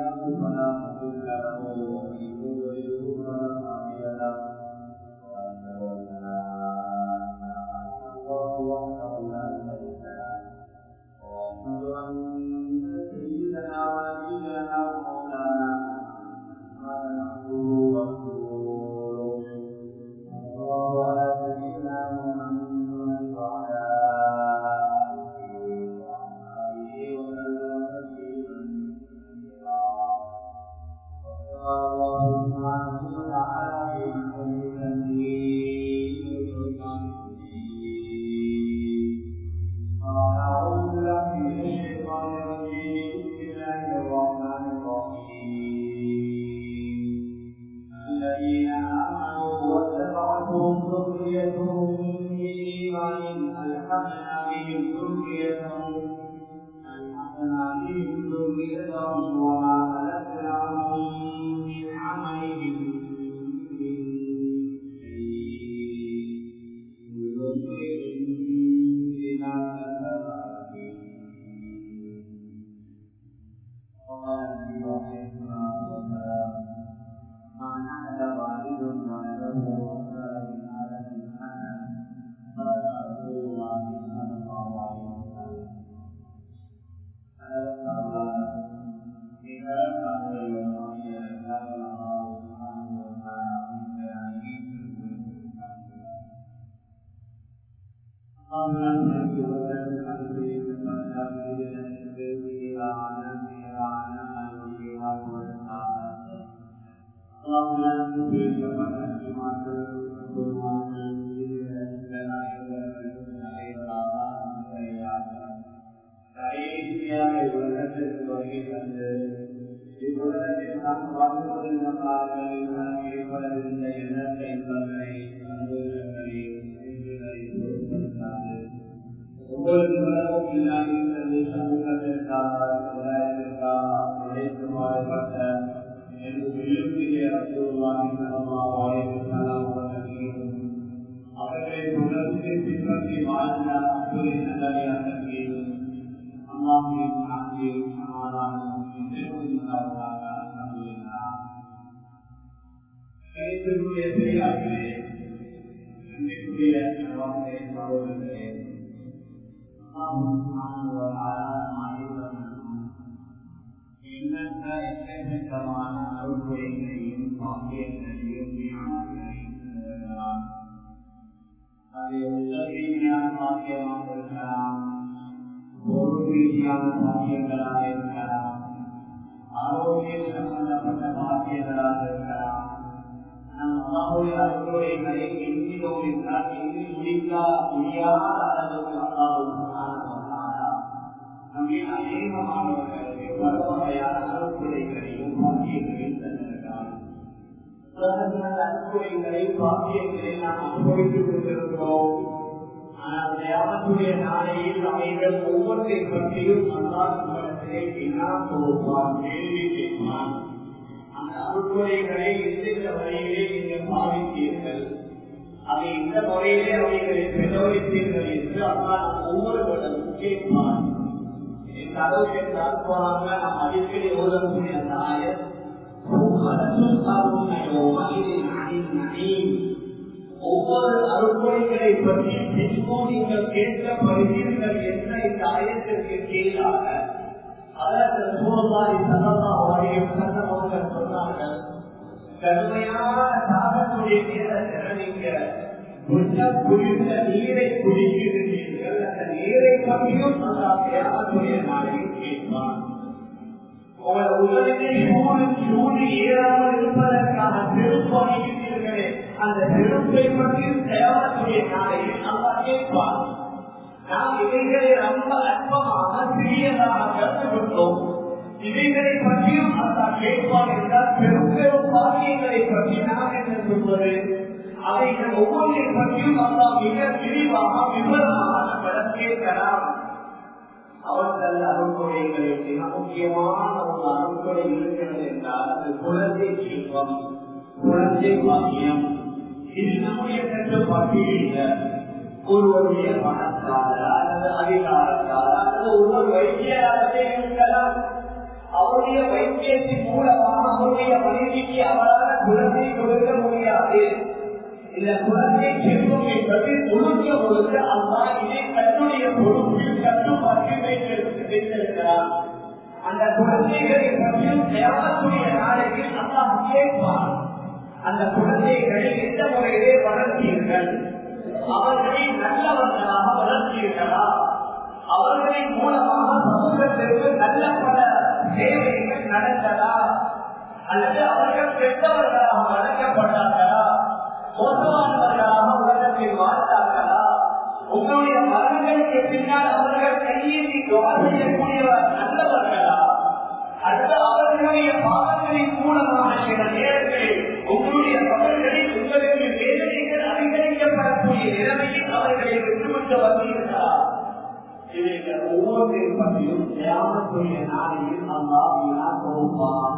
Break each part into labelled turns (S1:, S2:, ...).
S1: يهده فلا مضل له ومن يضلل فلا هادي له واشهد ان لا اله الا الله وحده لا شريك له واشهد ان سيدنا ونبينا ومولانا محمدا عبده ورسوله صلى الله على سيدنا محمد وعلى اله وصحبه وسلم تسليما كثيرا الله سبحانه وتعالى في كل تنزيل والفرقان المبين أعوذ بالله من الشيطان الرجيم بسم الله الرحمن الرحيم الذين آمنوا واتبعتهم ذريتهم بإيمان ألحقنا بهم ذريتهم ألحقنا بهم ذريتهم وما ألتناهم من عملهم من شيء كل امرئ بما كسب قال النبي عليه الصلاة والسلام ما نحل والد ولده أفضل من هذا الحسن قال رسول الله صلى الله عليه وسلم கடைசியாக உலகத்திற்கு வருகை தந்து இவ்வுலகத்தில் நாம் வாழ்ந்து கொண்டிருந்த காலங்களில் நாம் ஏற்படவிருந்த எண்ணற்ற இன்பங்களை சந்தோஷங்களை மகிழ்ச்சிகளை பொருட்படுத்தாது ஒவ்வொரு உலகம் இல்லாமல் சமூகத்திற்காக சமுதாயத்திற்காக உழைத்து மாறுபட்ட என்று விரும்பிய அசூர்வாமி அவர்களையும் அவர்களை தொடர்ந்து பின்பற்றி வாழ்ந்த அசூரி நல்லடியார்கள் அல்லாஹின் நாட்டில் சமாதானம் நிறுவனங்களுக்காக நம்புகிறார் கைத்திற்குரிய பெரியார்களே நன்றிக்குரிய சகோதரே சகோதரர்களே எண்ணற்ற எக்கச்சக்கமான அருள்முறைகளையும் பாக்கியங்களையும் ஞானங்களையும் தருகிறார் அதை உலகீதியான பாக்கியமாக இருக்கலாம் பொருள் ரீதியான பாக்கியங்களாக இருக்கலாம் ஆரோக்கியம் சம்பந்தப்பட்ட பாக்கியங்களாக இருக்கலாம் நம் அல்லாவுடைய அருள்முறைகளை எண்ணினோம் என்றால் எண்ணி முடிக்கா முடியாத அளவுக்கு அல்லாஹ் நம்மில் அநேகமானவர்களுக்கு பல வகையான அருள்முறைகளையும் பாக்கியங்களையும் தந்திருக்கிறார் உலகத்தின் அன்புரைகளை பாக்கியங்களை நாம் அனுபவித்துக் கொண்டிருக்கிறோம் ஆனால் தேவனுடைய நாளையில் அவைகள் ஒவ்வொன்றை பற்றியும் அல்லாஹ் நம்மிடத்திலே பின்னால் கொடுப்பான் கேள்வி கேட்பான் அந்த அருள்முறைகளை எந்தெந்த வழியிலே நீங்கள் பாவித்தீர்கள் அதை இந்த முறையிலே அவைகளை பிரயோகித்தீர்கள் என்று அல்லாஹ் ஒவ்வொருவரும் கேட்பான் இந்த அளவுக்கு அனுப்புவாங்க நாம் அடிக்கடி ஓதக்கூடிய அந்த ஆயர் ஒவ்வொரு அருள்மொழிகளை பற்றி பின்பு நீங்கள் கேட்கப்படுவீர்கள் என்ற இந்த ஆயத்திற்கு கீழாக அதற்கு சூழலாய் சதமா வாரியம் சந்தமாக சொன்னார்கள் கடுமையான தாகத்துடைய நேரத்தில் நீங்க கொஞ்சம் குளிர்ந்த நீரை குடிக்கிறீர்கள் அந்த நீரை பற்றியும் அந்த தேவனுடைய நாளையில் கேட்பான் உங்கள் உடலிலே சூடு சூடு ஏறாமல் இருப்பதற்கான செருப்பு அணிகிறீர்களே அந்த செருப்பை பற்றியும் தேவனுடைய நாளையில் நல்லா கேட்பான் நாம் இவைகளை ரொம்ப அற்பமாக சிறியதாக கற்றுக்கொண்டோம் இவைகளை பற்றியும் அல்லா கேட்பான் என்றால் பெரும் பெரும் பாக்கியங்களை பற்றி நாம் என்ன சொல்வது அவைகள் ஒவ்வொன்றை பற்றியும் அல்லா மிக விரிவாக விவரமாக நம்மிடம் கேட்கலாம் அவர்கள் அருள்கொடைகளில் மிக முக்கியமான ஒரு அருள்கொடை இருக்கிறது என்றால் அது குழந்தை செல்வம் குழந்தை பாக்கியம் இது நம்முடைய கட்டுப்பாட்டில் இல்லை ஒருவருடைய பணத்தால அல்லது அதிகாரத்தால அல்லது ஒருவர் வைத்தியராகவே இருக்கலாம் அவருடைய வைத்தியத்தின் மூலமாக அவருடைய மனைவிக்கு அவரால் குழந்தை கொடுக்க முடியாது இந்த குழந்தை செல்வம் என்பது முழுக்க முழுக்க அம்மா இதை தன்னுடைய பொறுப்பில் கட்டுப்பாட்டில் வைத்திருக்கிறார் அந்த குழந்தைகளை பற்றியும் தேவக்கூடிய நாளையில் அம்மா கேட்பார் அந்த குழந்தைகளை எந்த முறையிலே வளர்த்தீர்கள் அவர்களை நல்லவர்களாக வளர்த்தீர்களா அவர்களின் மூலமாக சமூகத்திற்கு நல்ல பல சேவைகள் நடந்ததா அல்லது அவர்கள் பெற்றவர்களாக வளர்க்கப்பட்டார்களா மோசமானவர்களாக உலகத்தில் வாழ்ந்தார்களா உங்களுடைய மரணங்களுக்கு பின்னால் அவர்கள் கையேந்தி துவா செய்யக்கூடியவர் நல்லவர்களா அல்லது அவர்களுடைய பாவங்களின் மூலமாக சில நேரங்களில் உங்களுடைய மகள்களில் உங்களுக்கு வேதனைகள் அதிகரிக்கப்படக்கூடிய நிலைமையில் அவர்களை விட்டுவிட்டு வருகிறார்களா இவைகள் ஒவ்வொன்றின் பற்றியும் தியானத்துடைய நாளையில் அல்லா வினா கொடுப்பான்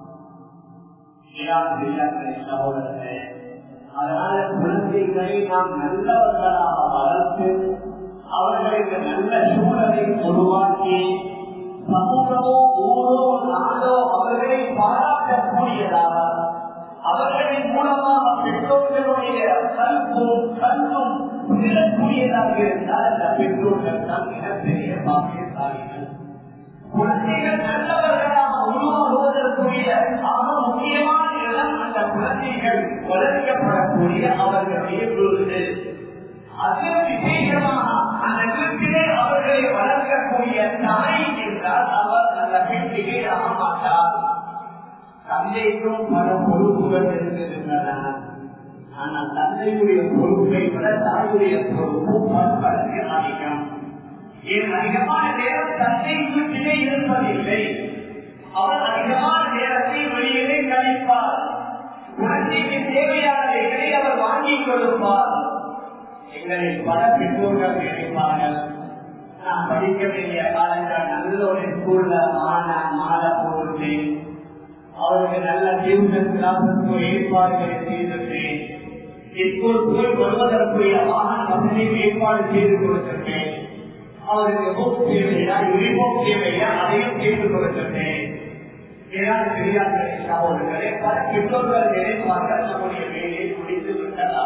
S1: சகோதரர்களே அதனால குழந்தைகளை நாம் நல்லவர்களாக வளர்த்து அவர்களுக்கு நல்ல சூழலை உருவாக்கி சமூகமோ ஊரோ நாடோ அவர்களை பாராட்டக்கூடியதாக அவர்களின் மூலமாக பெற்றோர்களுடைய கல்வும் கல்வும் விழக்கூடியதாக இருந்தால் அந்த பெற்றோர்கள் தான் மிகப்பெரிய பாக்கியசாலிகள் குழந்தைகள் நல்லவர்களாக உருவாகுவதற்குரிய ஆக முக்கியமான இடம் அந்த குழந்தைகள் வளர்க்கப்படக்கூடிய அவர்களுடைய விருது அது விசேஷமாக அந்த வீட்டிலே அவர்களை வளர்க்கக்கூடிய தாய் என்றால் அவர் அந்த வீட்டிலே ஆக மாட்டார் தந்தைக்கும் பல பொறுப்புகள் இருக்கின்றன ஆனால் தந்தையுடைய பொறுப்பை விட தாயுடைய பொறுப்பு பல அதிகம் ஏன் அதிகமான நேரம் தந்தை வீட்டிலே இருப்பதில்லை அவர் அதிகமான நேரத்தை வெளியிலே கழிப்பார் குழந்தைக்கு தேவையானவைகளை அவர் வாங்கிக் கொடுப்பார் எங்களில் பல பெற்றோர்கள் நினைப்பார்கள் நான் படிக்க வேண்டிய காலத்தில் நல்ல ஒரு ஸ்கூல்ல மான மாத போட்டு அவருக்கு நல்ல டியூஷன் கிளாஸுக்கு ஏற்பாடுகளை செய்திருந்தேன் ஸ்கூல் போய் வருவதற்குரிய வாகன வசதி ஏற்பாடு செய்து கொடுத்திருக்கேன் அவருக்கு புக் தேவையா யூனிஃபார்ம் தேவையா அதையும் செய்து கொடுத்திருந்தேன் ஏதாவது பெரியார்களே சகோதரர்களே பல பெற்றோர்கள் நினைப்பார்கள் நம்முடைய வேலையை முடித்து விட்டதா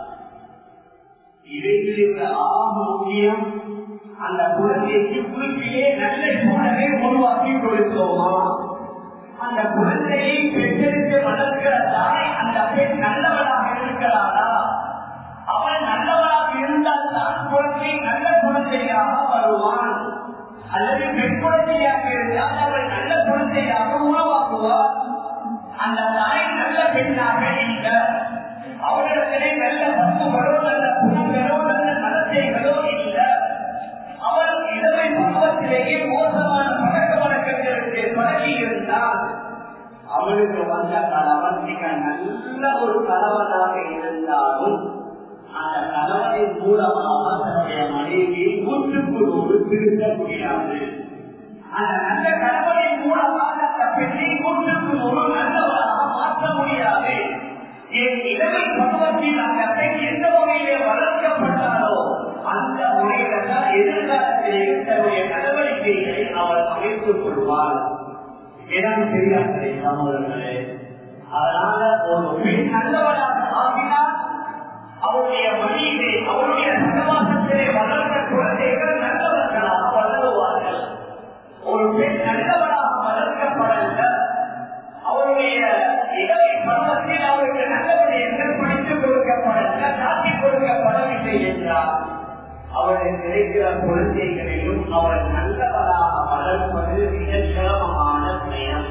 S1: இவைகளில் ஆக முக்கியம் அந்த குழந்தைக்கு குறிப்பிலே நல்ல சூழலை உருவாக்கி கொடுத்தோமா அந்த குழந்தையை பெற்றெடுத்து வளர்க்கிற தாய் அந்த பெண் நல்லவளாக இருக்கிறாரா அவள் நல்லவளாக இருந்தால் தான் குழந்தை நல்ல குழந்தையாக வருவான் அல்லது பெண் குழந்தையாக இருந்தால் அவள் நல்ல குழந்தையாக உருவாக்குவார் அந்த தாய் நல்ல பெண்ணாக இல்லை அவளிடத்திலே நல்ல பண்புகளோ நல்ல குணங்களோ நல்ல நடத்தைகளோ இல்லை அவள் இளமை பருவத்திலேயே மோசமான பழக்க வழக்கங்களுக்கு பழகி இருந்தால் அவளுக்கு வந்த கணவன் மிக நல்ல ஒரு கணவனாக இருந்தாலும் அந்த கணவனின் மூலமாக தன்னுடைய மனைவியை நூற்றுக்கு நூறு திருத்த முடியாது அந்த நல்ல கணவனின் மூலமாக அந்த பெண்ணை நூற்றுக்கு நூறு நல்லவராக மாற்ற முடியாது என் இளமை பருவத்தில் அந்த பெண் எந்த வகையிலே வளர்க்கப்பட்டாலோ அந்த முறையில தான் எதிர்காலத்திலே தன்னுடைய நடவடிக்கைகளை அவர் அமைத்துக் கொள்வார் இடம் தெரியாதே சகோதரர்களே அதனால ஒரு பெண் நல்லவராக ஆகினால் அவருடைய வழியிலே அவருடைய சகவாசத்திலே வளர்ந்த குழந்தைகள் நல்லவர்களாக வளருவார்கள் ஒரு பெண் நல்லவராக வளர்க்கப்படல அவருடைய இளமை பருவத்தில் அவருக்கு நல்லவரை படித்துக் கொடுக்கப்படல காட்டிக் கொடுக்கப்படவில்லை என்றார் அவர்கள் கிடைக்கிற குழந்தைகளிலும் அவர் நல்லவராக வளர்ப்பது மிக சிரமமான விஷயம்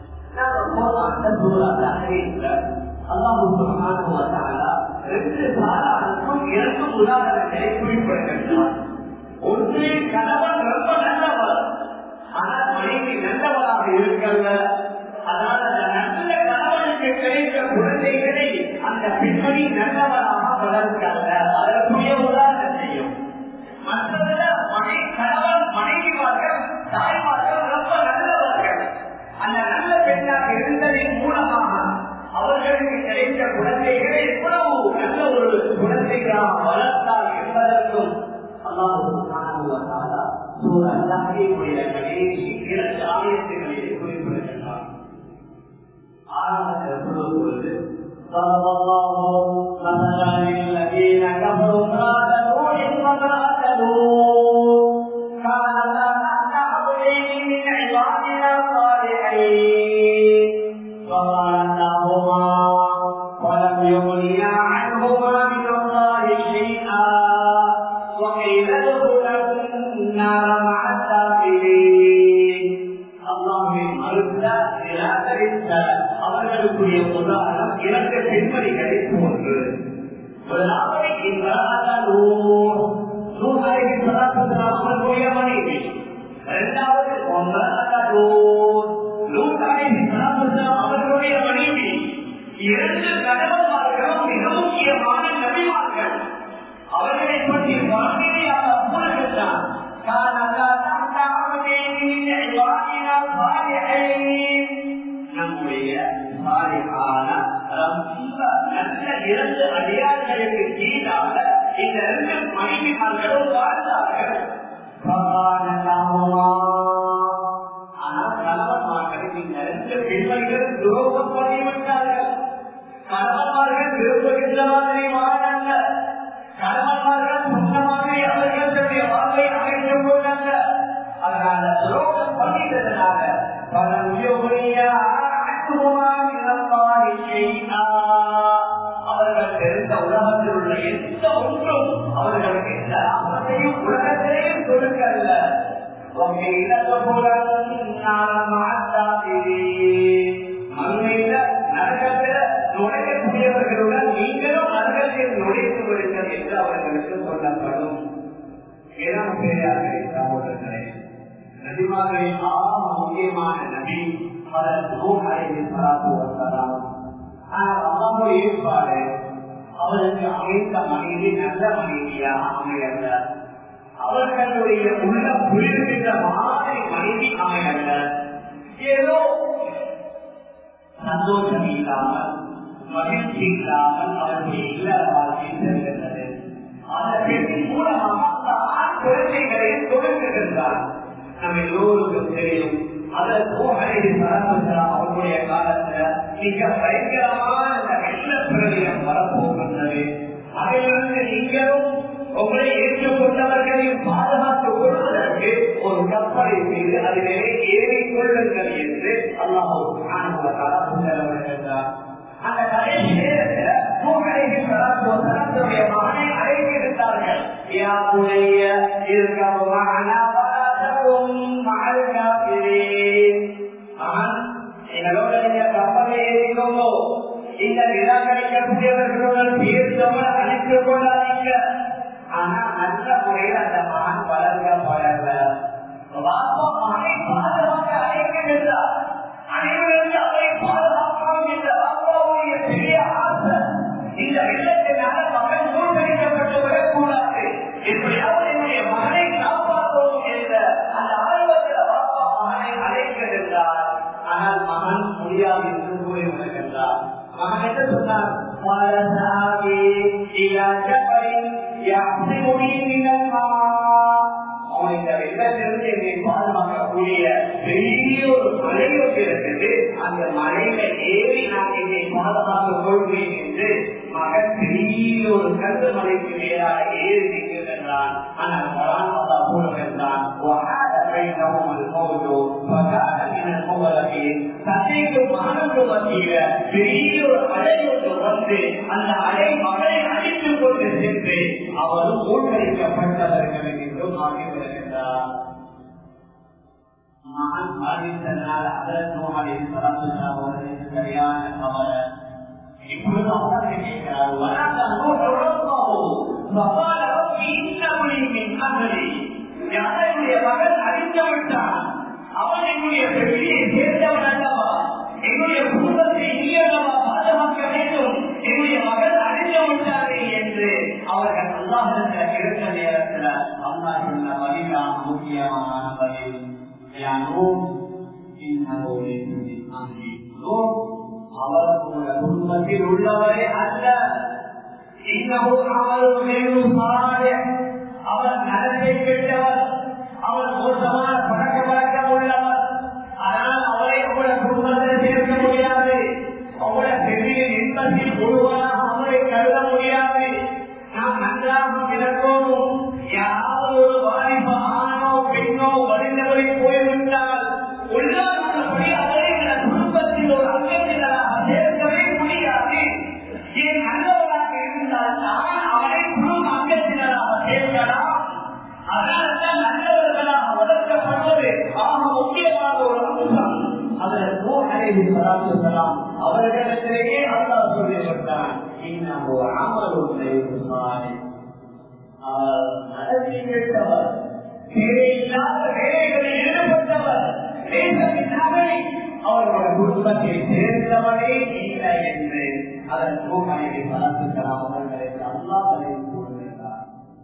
S1: ரெண்டு சாராருக்கும் இரண்டு உதாரணங்களை குறிப்பிடுகின்றார் ஒன்று கணவன் ரொம்ப நல்லவர் ஆனால் மனைவி நல்லவராக இருக்கல்ல அதனால் அந்த நல்ல கணவனுக்கு கிடைத்த குழந்தைகளை அந்த பெண்மணி நல்லவராக வளர்க்கல்ல அதற்குரிய உதாரணத்தையும் மற்றதுல மனை கணவன் மனைவிமார்கள் தாய்மார்கள் ரொம்ப நல்லவர்கள் அந்த நல்ல பெண்ணாக இருந்ததின் மூலமாக அவர்களுக்கு கிடைத்த குழந்தைகளை எவ்வளவு நல்ல ஒரு குழந்தைகளாக வளர்த்தார் என்பதற்கும் அல்லாஹ் கடைசி இரண்டு ஆலயத்துகளில் عبادنا الصالحين فخانتاهما ولم يغنيا عنهما من الله شيئا وقيل ادخلا النار مع الداخلين அல்லாஹின் மறுத்த நிராகரித்த அவர்களுக்குரிய உதாரணம் இரண்டு பெண்மணிகளை போன்று முதலாவது அவர்களுடைய மனைவி இரண்டாவது அவர்களுடைய மனைவி இரண்டு கணவன்மார்களும் மிக முக்கியமான நபிமார்கள் அவர்களை பற்றி வாழ்க்கையாக கூறுகின்றான் நம்முடைய சாலிகான ரொம்ப நல்ல இரண்டு அடியார்களுக்கு கீழாக இந்த ரெண்டு மனைவிமார்களும் வாழ்ந்தார்கள் ஆனால் கணவன்மார்களுக்கு இந்த ரெண்டு பெண்மணிகள் துரோகம் பண்ணிவிட்டார்கள் கணவன்மார்கள் விரும்புகின்ற மாதிரி வாழல்ல கணவன்மார்கள் சொன்ன மாதிரி அவர்கள் தன்னுடைய வாழ்வை அமைத்துக் கொண்டாங்க அதனால துரோகம் பண்ணிட்டதுனால பல அவர்கள் தெரிந்த உலகத்தில் உள்ள எந்த ஒன்றும் அவர்களுக்கு எந்த லாபத்தையும் உலகத்திலேயும் கொடுக்கல மண்மையில நரகத்தில நுழையக்கூடியவர்களுடன் நீங்களும் நரகத்தில் நுழைத்து விடுங்கள் என்று அவர்களுக்கு சொல்லப்படும் ஏழாம் பேராக சகோதரர்களே நபிமார்களின் ஆக முக்கியமான நபி ஏற்பாடு அவருக்கு அமைந்த மனைவி நல்ல மனைவியா அமையல்ல அவர்களுடைய உள்ள புரிகின்ற மாதிரி மனைவி அமையல்ல ஏதோ சந்தோஷம் இல்லாமல் மகிழ்ச்சி இல்லாமல் அவருடைய இல்ல வாழ்க்கை செல்கின்றது அந்த பெண்ணின் மூலமாக அந்த ஆண் குழந்தைகளை தொடங்குகின்றார் நம்ம எல்லோருக்கும் தெரியும் அவருடைய காலத்துல மிக பயங்கரமான அந்த வெள்ள பிரளயம் வரப்போகின்றது அதிலிருந்து நீங்களும் உங்களை ஏற்றுக்கொண்டவர்களையும் பாதுகாத்துக் கொள்வதற்கு ஒரு கப்பலை செய்து அதிலே ஏறிக்கொள்ளுங்கள் என்று அல்லாஹூ செலவிடுகின்றார் அந்த கடைசி நேரத்தில் பூக்கடைக்கு தன்னுடைய மகனை அழைத்திருந்தார்கள் யாருடைய இருக்கவும் எங்களோட நீங்க கப்பலை ஏறிக்கோமோ இந்த நிராகரிக்கக்கூடியவர்களுடன் சேர்ந்தவங்க அழைத்து கொள்ளாதீங்க ஆனா நல்ல முறையில் அந்த மகன் வளர்க்கப்படல மகனை பாதுகாக்க அழைக்கின்றார் அனைவருக்கு அவரை பாதுகாக்கணும் என்ற அப்பாவுடைய பெரிய ஆசை இந்த வெள்ளத்தினால மகன் மூழ்கடிக்கப்பட்டு விடக்கூடாது எப்படியாவது என்னுடைய மகனை காப்பாற்றவும் என்ற அந்த ஆர்வத்தில் அப்பா மகனை அழைக்கின்றார் ஆனால் மகன் முடியாது என்று கூறி வருகின்றார் மகன் என்ன சொன்னார் இந்த வெள்ளத்திலிருந்து என்னை பாதுகாக்கக்கூடிய பெரிய ஒரு மலையொன்று இருக்குது அந்த மலையில ஏறி நான் என்னை பாதுகாத்துக் கொள்வேன் என்று மகன் பெரிய ஒரு கருத்து மலைக்கு மேலாக ஏறி நிற்கின்றான் ஆனால் பரான் மாதா கூறுகின்றான் சந்தைக்கும் மகனுக்கும் மத்தியில பெரிய ஒரு அலை ஒன்று வந்து அந்த அலை மகனை அடித்துக் கொண்டு சென்று அவரும் மூழ்கடிக்கப்பட்டவர்கள் என்றும் ஆகி வருகின்றார் மகன் பாதித்தனால் அதற்கு அவர்களுக்கு சரியான கவலை இப்பொழுது அவங்க கேட்கிறார் யாருடைய மகன் அறிந்து விட்டான் அவன் என்னுடைய பெண்ணியை சேர்ந்தவன் அல்லவா என்னுடைய குடும்பத்தை இனியல்லவா பாதுகாக்க வேண்டும் என்னுடைய மகன் அறிந்து விட்டாரே என்று அவர்கள் அல்லாஹிடத்துல இருந்த நேரத்துல அல்லா சொன்ன பதிலாம் முக்கியமான பதில் அவர் உங்க குடும்பத்தில் உள்ளவரே அல்ல இன்னமும் அவர் அவர் நடத்தை பெற்றவர் அவர் மோசமான பழக்க வழக்கம் உள்ளவர் ஆனால் அவரை உங்களோட குடும்பத்தில் சேர்க்க முடியாது அவங்களோட பெரிய இன்பத்தில் முழுவதாக அவரை கருத முடியாது நாம் நன்றாக விளக்கணும் யாராவது ஒரு வாலிப ஆணோ பெண்ணோ வழிந்தவரை போய்விட்டால் அலைஹி ஸலாத்து வஸலாம் அவர்களிடத்திலேயே அல்லாஹ் சொல்லிவிட்டான் இன்னஹு அமலுன் லைஹு சாலிஹ் அவர் நடத்தி விட்டவர் தேவையில்லாத வேலைகளில் ஈடுபட்டவர் தேசத்தின் நகரை அவர்களுடைய குடும்பத்தை சேர்ந்தவரே இல்லை என்று அதன் நூகனையை வளர்த்துக்கலாம் அவர்களுக்கு அல்லாஹலை கூறுகிறார்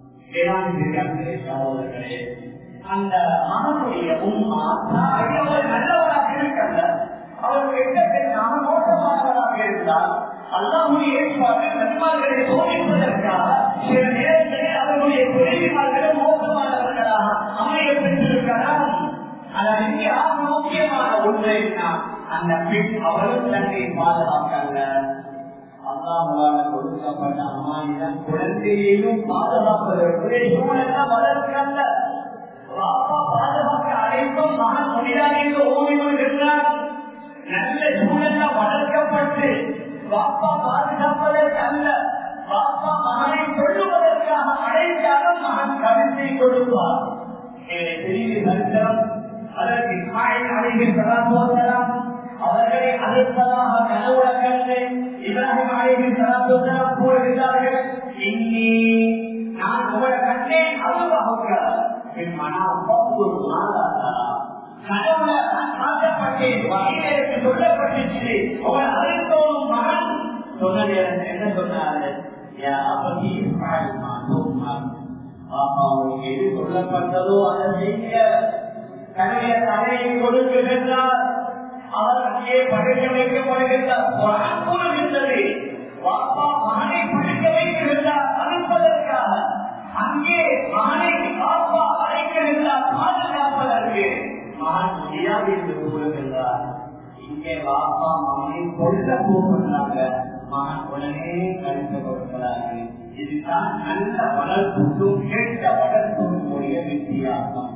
S1: சகோதரர்களே அந்த மகனுடைய உண்மா தாய் அவர் நல்லவராக இருக்கல்ல அவர் எட்டத்திற்காக மோசமானவராக இருந்தால் அல்லாஹுடைய ஏற்பாடு நன்மார்களை சோதிப்பதற்காக சில நேரங்களில் அவர்களுடைய தொழில்மார்களும் மோசமானவர்களாக அமைய பெற்றிருக்கலாம் அதன் இங்கே ஆக முக்கியமான ஒன்று என்ன அந்த பெண் அவரும் தன்னை பாதுகாக்கல்ல அல்லாஹால கொடுக்கப்பட்ட அம்மானிடம் குழந்தையையும் பாதுகாப்பதற்கு சூழல வளர்க்கல்ல அப்பா பாதுகாக்க அழைத்தும் மகன் முடியாது என்று ஓடி கொண்டிருந்தார் நல்ல சூழல்ல வளர்க்கப்பட்டு பாப்பா பாதுகாப்பதற்கு அல்ல பாப்பா மகனை சொல்லுவதற்காக அழைத்தாலும் மகன் கருத்தை கொடுப்பார் பெரிய சரித்திரம் அதற்கு இஸ்மாயில் அலைஹி ஸலாத்து வஸலாம் அவர்களை அழுத்தமாக கனவுல கண்டு இப்ராஹிம் அலைஹி ஸலாத்து வஸலாம் கூறுகிறார்கள் இன்னி நான் உங்களை கண்டேன் அல்லாஹுக்க என் மனம் பத்து மாதா கனவுல நான் காட்டப்பட்டேன் வகையில எனக்கு சொல்லப்பட்டுச்சு உங்களை அழுத்தோம் மகன் சொன்ன நேரம் என்ன சொன்னாரு யா அபதி இஸ்மாயில் மாதோம் பாப்பாவுக்கு எது சொல்லப்பட்டதோ அதை செய்ய தன்னுடைய தலையை கொடுக்கின்றார் அவர் அங்கே படுக்க வைக்கப்படுகின்றார் கூறுகின்றது பாப்பா மகனை படுக்க வைக்கின்றார் அனுப்பதற்காக அங்கே மகனை பாப்பா அழைக்கின்றார் பாதுகாப்பதற்கு மகன் முடியாது என்று கூறுகின்றார் இங்கே பாப்பா மகனை கொல்ல போகின்றாங்க மகன் உடனே கழித்து கொடுக்கிறார்கள் இதுதான் நல்ல வளர்ப்புக்கும் கெட்ட வளர்ப்புக்கும் உடைய வித்தியாசம்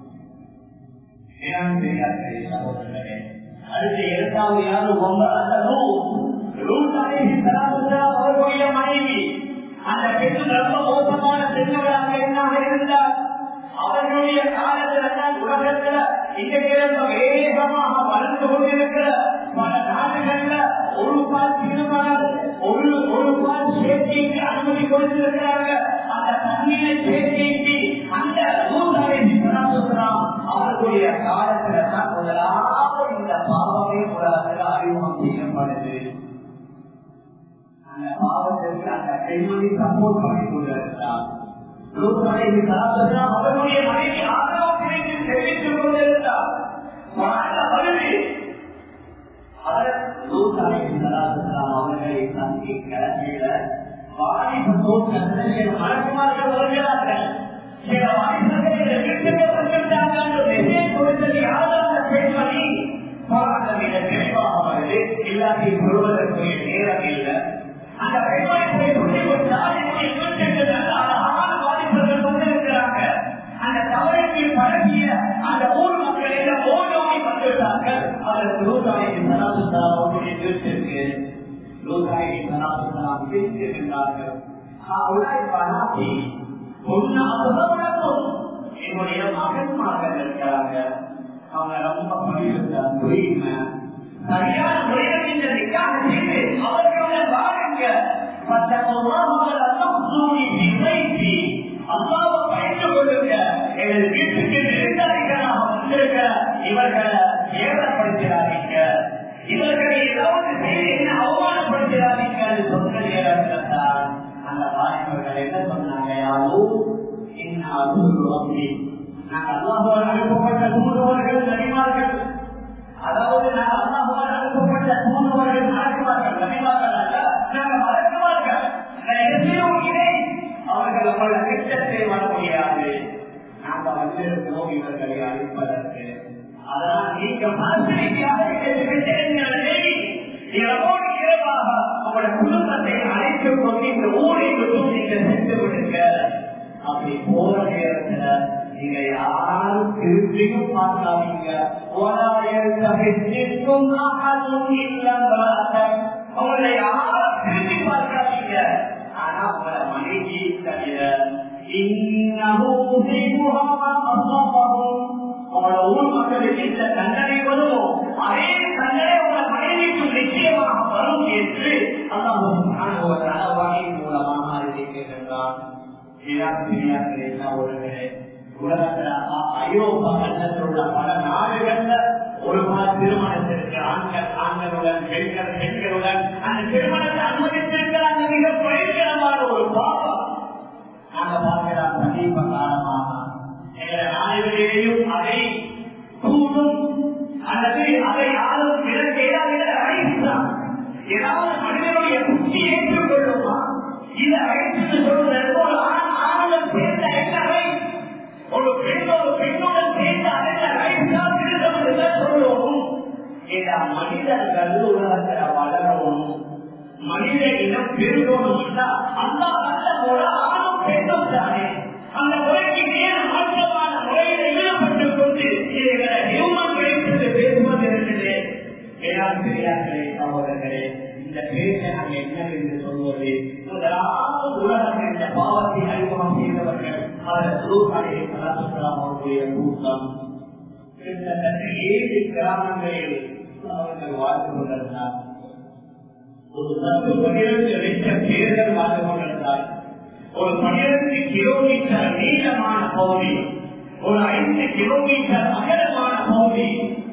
S1: சகோதரர்களே அடுத்த இரண்டாவது யாரும் அவர்களுடைய மனைவி அந்த பெண் ரொம்ப மோசமான பெண்களாக என்னாக இருந்தார் அவர்களுடைய காலத்தில் உலகத்துல இன்றைக்கு வேகமாக வளர்ந்து கொண்டிருக்கிற பல நாடுகள்ல ஒரு பால் திருமணம் ஒரு ஒரு பால் சேர்க்கைக்கு அனுமதி கொடுத்திருக்கிறாங்க அந்த தண்ணீரை சேர்க்கைக்கு அந்த அவர்களுடைய காலத்துல தான் முதலாவது இந்த பாவமே உலகத்தில் அறிமுகம் செய்யப்படுது அந்த பாவத்திற்கு அந்த பெண்மணி சப்போர்ட் பண்ணி கொண்டிருக்கிறார் அவருடைய மனைவி ஆரோக்கியத்தை தெரிவித்துக் கொண்டிருந்தார் வருது அவர்களை சந்திக்க வாலிப தோற்றத்தில் மலக்குமார்கள் வருகிறார்கள் சில வாலிபர்கள் இந்த வீட்டுக்கு வந்திருந்தாங்க என்று மெசேஜ் கொடுத்தது யாராவது பெண்மணி பாராட்டமிட தெளிவாக வருது எல்லாத்தையும் சொல்வதற்குரிய நேரம் இல்லை அந்த பெண்மணி போய் சொல்லி கொடுத்தால் என்னுடைய வீட்டுக்கு நல்ல அழகான வாலிபர்கள் கொண்டிருக்கிறாங்க அந்த தவறுக்கு பழகிய அந்த ஊர் மக்கள் எல்லாம் ஓடோடி வந்துவிட்டார்கள் அதற்கு லூசாயின் சனாசுத்தலாவுடைய வீட்டிற்கு லூசாயின் சனாசுத்தலாம் பேசியிருந்தார்கள் என்னுடைய மகன்மார்கள் இருக்கிறாங்க அவங்க ரொம்ப பணியிருந்த சரியான முறையில் இந்த நிக்காக செய்து அவர்களுடன் வாழுங்க அல்லாவை பயந்து கொள்ளுங்க எங்கள் வீட்டுக்கு நெருங்காதிகளாக வந்திருக்கிற இவர்களை ஏவப்படுத்தினாதீங்க இவர்களை ஏதாவது செய்து என்ன அவமானப்படுத்தினாதீங்க சொந்த நேரத்தில் அந்த வாலிபர்கள் என்ன சொன்னாங்க யாரோ நாங்கள் அல்லாஹுவால் அனுப்பப்பட்ட தூதுவர்கள் நடிமார்கள் அதாவது நாங்கள் அல்லாஹுவால் அனுப்பப்பட்ட தூதுவர்கள் நடக்குவார்கள் நடிமார்கள் அல்ல நாங்கள் மறக்குவார்கள் அவர்கள் உங்கள திட்டத்தை வர முடியாது நாங்கள் வந்திருக்கிறோம் இவர்களை அழிப்பதற்கு அதனால் நீங்க மனசரியாக இரவோடு இரவாக உங்களோட குடும்பத்தை அழைத்துக் கொண்டு இந்த ஊரை விட்டு நீங்க சென்று விடுங்க அப்படி போற நேரத்துல நீங்க யாரும் திருப்பியும் பார்க்காதீங்க உங்களை யாரும் திரும்பி பார்க்காதீங்க ஆனா உங்களை மனைவி தவிர உங்களோட ஊர் மக்களுக்கு இந்த தண்டனை வருமோ அதே தண்டனை உங்களை உலகத்துல ஐரோப்பா கண்டத்தில் உள்ள பல நாடுகள்ல ஒரு மாத திருமணத்திற்கு ஆண்கள் ஆண்களுடன் பெண்கள் பெண்களுடன் அந்த திருமணத்தை அனுமதித்திருக்கிறாங்க மிக பயங்கரமான ஒரு பாவம் நாங்க பார்க்கலாம் சமீப காலமாக எங்களை நாடுகளிலேயும் அதை கூடும் அல்லது அதை யாரும் விலக்கு ஏதாவது அழைத்தான் ஏதாவது மனிதனுடைய புத்தி ஏற்றுக்கொள்ளுமா இதை அழைத்து சொல்வதற்கு ஒரு ஆண் ஆணுடன் சேர்ந்த என்ன ஒரு பெண் ஒரு பெண்ணுடன் சேர்ந்த அதென்ன ரைட்ஸா திருத்தம் சொல்லுவோம் இந்த மனிதர்கள் உலகத்துல வளரணும் மனித இனம் பெருகணும் அந்த நல்ல முறை ஆணும் பெண்ணும் தானே அந்த முறைக்கு நேர் மாற்றமான முறையில ஈடுபட்டுக் கொண்டு இதை ஹியூமன் ரைட்ஸ் பேசுவது இருக்கிறது வேளாண் பெரியார்களே சகோதரர்களே இந்த பேச நாம் என்ன என்று சொல்வது முதலாவது உலகம் என்ற பாவத்தை அறிமுகம் செய்தவர்கள் அவர் குருக்காலையை கலாச்சாரம் அவர்களுடைய கூட்டம் கிட்டத்தட்ட ஏழு கிராமங்களில் அவர்கள் வாழ்ந்து கொண்டிருந்தார் ஒரு பத்து பன்னிரண்டு லட்சம் பேர்கள் வாழ்ந்து கொண்டிருந்தார் ஒரு பன்னிரண்டு கிலோமீட்டர் நீளமான பகுதி ஒரு ஐந்து கிலோமீட்டர் அகலமான பகுதி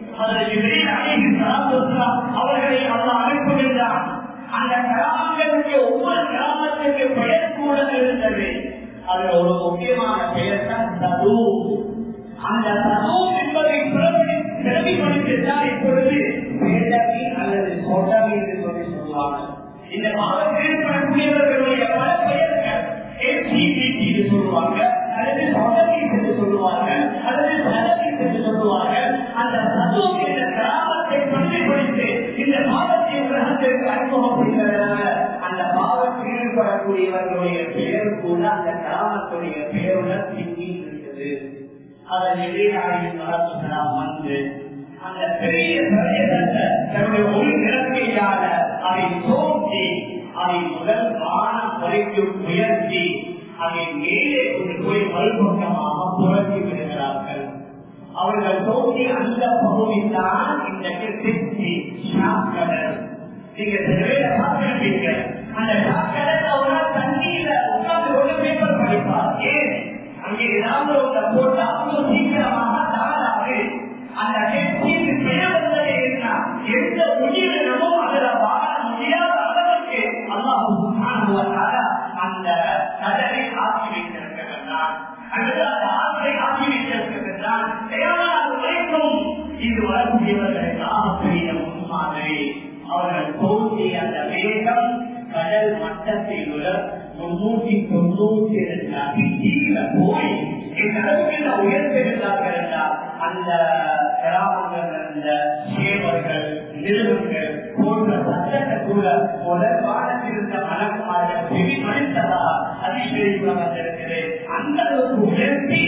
S1: அவர்களை அவர் அனுப்புகின்றார் அந்த கிராமங்களுடைய ஒவ்வொரு கிராமத்துக்கு பெயர் கூட இருந்தது அதுல ஒரு முக்கியமான பெயர் தான் தது அந்த தது என்பதை பிரதிபலித்துதான் இப்பொழுது வேதவி அல்லது சொடவி என்று சொல்லி சொல்லுவாங்க இந்த மாதத்தில் ஈடுபடக்கூடியவர்களுடைய பல பெயர்கள் என்று சொல்லுவாங்க அல்லது சொடவி என்று சொல்லுவாங்க அல்லது சதவி என்று சொல்லுவாங்க அந்த தது என்ற கிராமத்தை பிரதிபலித்து இந்த மாதத்தை உலகத்திற்கு அறிமுகம் செய்ததனால அந்த பாவத்தில் ஈடுபடக்கூடியவர்களுடைய பெயர் கூட அந்த கிராமத்துடைய பெயருடன் பின்னி இருக்கிறது அதன் எதிராளியின் மரபுலாம் வந்து அந்த பெரிய பிரதேசத்தை தன்னுடைய ஒரு நிலத்தையால அதை தோன்றி அதை முதல் வானம் வரைக்கும் உயர்த்தி அதை மேலே கொண்டு போய் மறுபக்கமாக புரட்டி விடுகிறார்கள் அவர்கள் தோன்றி அந்த பகுதி தான் இன்றைக்கு திருச்சி ஷாக்கடல் நீங்க சில பார்த்திருப்பீங்க அந்த ஷாக்கடல் அவரால் தண்ணீர உட்கார்ந்து கொண்டு பேப்பர் படிப்பார் ஏன் அங்கே ஏதாவது ஒன்றை போட்டு அவ்வளவு சீக்கிரமாக தாராது அந்த கட்சிக்கு பெயர் வந்ததே என்ன எந்த உயிரினமும் அதுல வாழ முடியாத அளவுக்கு அல்லாஹ் அந்த கடலை ஆக்கி வைத்திருக்கிறார் அல்லது அந்த ஆற்றை ஆக்கி வைத்திருக்கிறார் தேவையான வரைக்கும் இது வரக்கூடியவர்களுக்காக பெரிய முன்மாதிரி அவர்கள் தோன்றி அந்த வேகம் கடல் மட்டத்தில் உள்ள முன்னூத்தி தொண்ணூத்தி இரண்டு அடி கீழே போய் இந்த அளவுக்கு உயர்த்திருந்தார்கள் என்றால் அந்த கிராமங்கள் இருந்த சேவர்கள் நிறுவனங்கள் போன்ற சட்டத்தை கூட முதல் காலத்தில் இருந்த மனக்குமார்கள் செவிமடித்ததா அதிசயம் வந்திருக்கிறது அந்த அளவுக்கு உயர்த்தி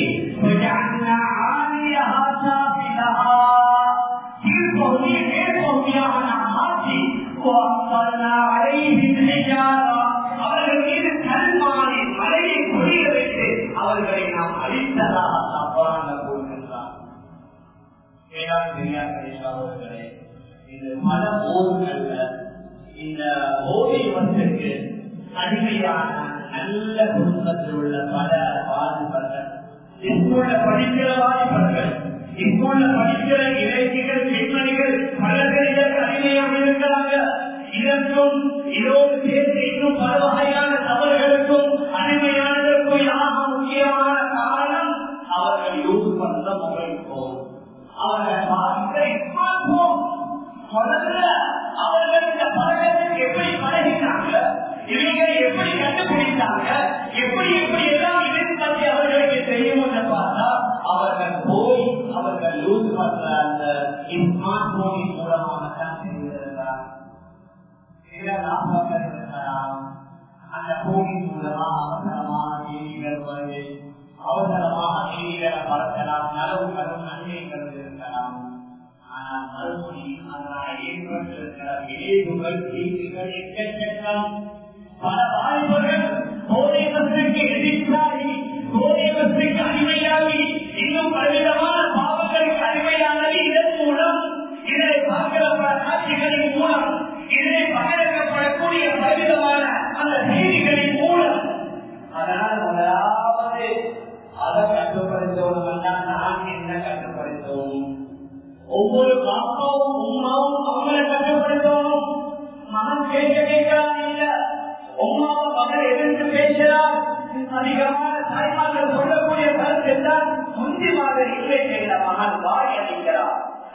S1: கீழ்ப்பகுதியை மேற்பகுதியாக நாம் மாற்றி அவர்கள் மீது கல்மாறி மலையை புரிய வைத்து அவர்களை நாம் அழித்ததாக தப்பான கூறுகின்றார் அவர்களே இந்த பல ஊர்கள்ல இந்த போதை வசதிக்கு அடிமையான நல்ல குடும்பத்தில் உள்ள பல வாலிபர்கள் இங்குள்ள படிக்கிற வாலிபர்கள் இங்குள்ள படிக்கிற இளைஞர்கள் பெண்மணிகள் பலர்கள் இதற்கு அடிமையாக இருக்கிறாங்க இதற்கும் இதோடு சேர்த்து இன்னும் பல வகையான தவறுகளுக்கும் அடிமையானதற்கும் யாக முக்கியமான காரணம் அவர்கள் யூஸ் பண்ற மொபைல் போன் அவர்கள் முதல்ல அவர்கள் இந்த பழக்கத்துக்கு எப்படி பழகினாங்க இவங்க எப்படி கண்டுபிடித்தாங்க எப்படி எப்படி எல்லாம் இதை பற்றி அவர்களுக்கு தெரியும் என்று பார்த்தா அவர்கள் போய் அவர்கள் யூஸ் பண்ற அந்த ஸ்மார்ட் போனின் மூலமாக தான் செய்திருக்கிறார் அந்த போனின் மூலமாக அவசரமாக செய்திகள் வருது அவசரமாக செய்திகளை பறக்கலாம் நலவுகளும் நன்மைகளும் இருக்கலாம் ஆனால் மறுபடியும் அதனால் ஏற்பட்டிருக்கிற விளைவுகள் தீங்குகள் எக்கச்சக்கம் பல வாய்ப்புகள் போதை வசதிக்கு எதிர்த்தாகி போதை வசதிக்கு அடிமையாகி இன்னும் பலவிதமான பாவங்களுக்கு அடிமையானது இதன் மூலம் இதை பார்க்கிற பல காட்சிகளின் மூலம் இதை பகிரங்கப்படக்கூடிய பலவிதமான அந்த செய்திகளின் மூலம் அதனால் முதலாவது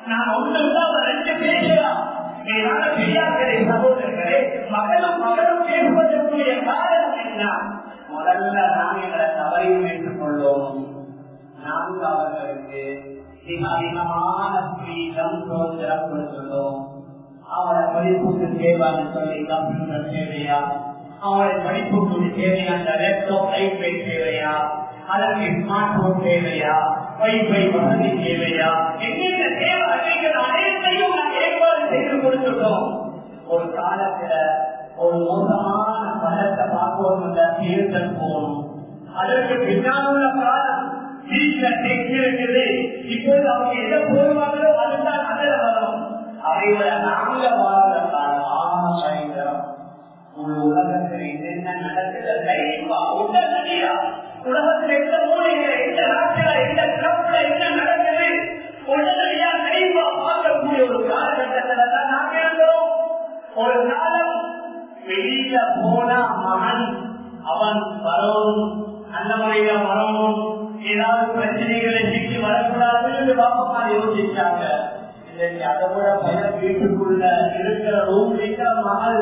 S1: நான் ஒன்றுதான் ரெண்டு பேசலாம் மேலான பெரியார்களே சகோதரர்களே மகளும் மகளும் பேசுவதற்குரிய காரணம் என்ன முதல்ல நாம் எங்களை தவறையும் ஏற்றுக்கொள்ளோம் நான்கு அவர்களுக்கு மிக அதிகமான பிரீதம் சுதந்திரம் கொடுத்துள்ளோம் அவரை படிப்புக்கு தேவையான சொல்லி கம்ப்யூட்டர் தேவையா அவரை படிப்புக்கு தேவையான லேப்டாப் ஐபை தேவையா அதற்கு ஸ்மார்ட் போன் தேவையா வைஃபை வசதி தேவையா என்னென்ன தேவை அவைகள் அனைத்தையும் நாம் ஏற்பாடு செய்து கொடுத்துட்டோம் ஒரு காலத்துல ஒரு மோசமான பழத்தை பார்ப்போம் தேர்தல் போகணும் அதற்கு பின்னால் உள்ள காலம் வீட்டுல டெக்ஸ் இருக்குது இப்போது அவங்க எதை போடுவாங்களோ அதுதான் அதில் வரும் அதை விட நாங்க வாழ்ற காலம் ஆக பயங்கரம் ஒரு உலகத்தில் என்னென்ன நடக்குது லைஃபா உடனடியா உலகத்தில் எந்த மூலையில எந்த நாட்டில எந்த கிளப்ல என்ன நடக்குது உடனடியா லைஃபா பார்க்கக்கூடிய ஒரு காலகட்டத்துல தான் நாங்க இருக்கிறோம் ஒரு காலம் வெளியில போனா மகன் அவன் வரணும் அந்த முறையில வரணும் ஏதாவது பிரச்சனைகளை சிக்கி வரக்கூடாதுன்னு பாப்பமா யோசிச்சாங்க இன்னைக்கு அதை விட பையன் வீட்டுக்குள்ள இருக்கிற ரூம் இருக்கிற மகள்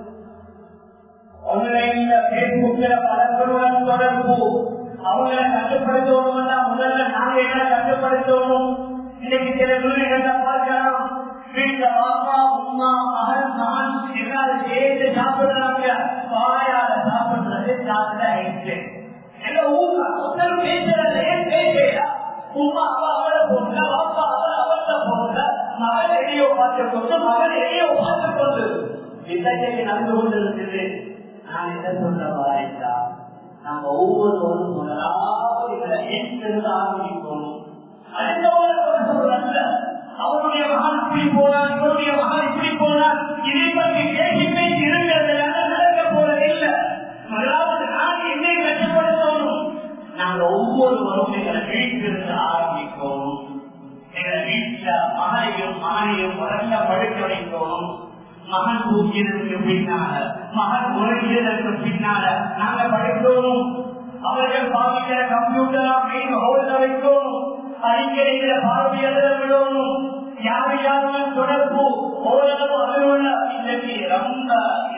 S1: ஆன்லைன்ல பேஸ்புக்ல பலர்களுடன் தொடர்பு அவங்களை கட்டுப்படுத்தணும்னா முதல்ல நாங்க என்ன கட்டுப்படுத்தணும் இன்னைக்கு சில வீடுகளை பார்க்கலாம் வீட்டுல பாப்பா உமா மகன் மகன் எல்லாரும் சேர்ந்து சாப்பிடுறாங்க வாயால சாப்பிடுறது சாப்பிட ஆயிடுச்சு எங்க ஊர்ல முதல் பேசுறது ஏன் பேசல உமா அவ அவளை போங்க பாப்பா அவள் அவள போங்க மகன் எடையோ பார்த்து கொண்டு மகன் எடையோ பார்த்து கொண்டு இன்றைக்கு நடந்து கொண்டிருக்குது நான் என்ன சொல்ல வாய்ந்தா நம்ம ஒவ்வொருவரும் முதலாவது இதில் ஏற்கிறது ஆரம்பிக்கணும் அடுத்தவங்க சொல்றல்ல அவருடைய மகன் இப்படி போனார் இவருடைய மகன் இப்படி போனார் இதை பற்றி பேசி பேசி இருக்கிறதுனால நடக்க போறதில்லை முதலாவது நான் என்னை கட்டுப்படுத்தணும் நாங்க ஒவ்வொருவரும் எங்களை வீட்டிலிருந்து ஆரம்பிக்கணும் எங்களை வீட்டுல மகனையும் மகனையும் முதல்ல படுக்க வைக்கணும் மகன் தூக்கியதற்கு பின்னால மகன் உறங்கியதற்கு பின்னால நாங்க படிக்கணும் அவர்கள் பாவிக்கிற கம்ப்யூட்டர் மெயின் ஹோல்ல வைக்கணும் அறிக்கையில பார்வையாளர் விடணும் யார் யாரும் தொடர்பு ஓரளவு அதிலுள்ள இன்னைக்கு ரொம்ப